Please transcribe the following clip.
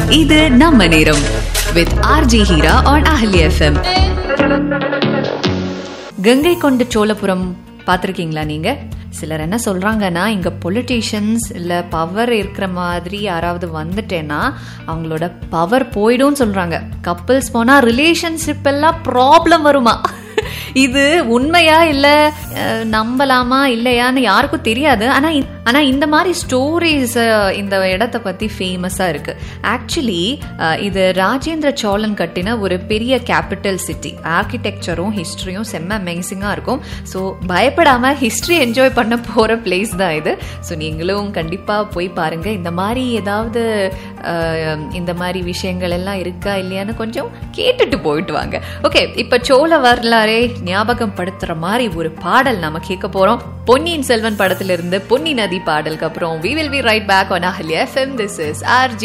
இது நம்ம நேரம் with RJ Heera on Ahalya FM Gangai Konda Cholapuram பார்த்துருக்கீங்களா நீங்க சிலர் என்ன சொல்றாங்கன்னா இங்க பொலிட்டீஷியன்ஸ் இல்ல பவர் இருக்கிற மாதிரி யாராவது வந்துட்டேன்னா அவங்களோட பவர் போயிடும் சொல்றாங்க கப்பிள்ஸ் போனா ரிலேஷன்ஷிப் எல்லாம் ப்ராப்ளம் வருமா இது உண்மையா இல்ல அஹ், நம்பலாமா இல்லையான்னு யாருக்கும் தெரியாது ஆனா இ- ஆனா இந்த மாதிரி ஸ்டோரிஸ் இந்த இடத்த பத்தி ஃபேமஸா இருக்கு ஆக்சுவலி இது ராஜேந்திர சோழன் கட்டின ஒரு பெரிய கேபிட்டல் சிட்டி ஆர்கிடெக்சரும் ஹிஸ்டரியும் செம்ம அமேசிங்கா இருக்கும் ஸோ பயப்படாம ஹிஸ்டரி என்ஜாய் பண்ண போற பிளேஸ் தான் இது ஸோ நீங்களும் கண்டிப்பா போய் பாருங்க இந்த மாதிரி ஏதாவது அஹ், இந்த மாதிரி விஷயங்கள் எல்லாம் இருக்கா இல்லையான்னு கொஞ்சம் கேட்டுட்டு போயிட்டு வாங்க ஓகே இப்ப சோழ வரலாறே ஞாபகம் படுத்துற மாதிரி ஒரு பாடல் நாம கேட்க போறோம் பொன்னியின் செல்வன் படத்திலிருந்து பொன்னி நதி பாடலுக்கு அப்புறம் we will be right back on Ahalya FM this is R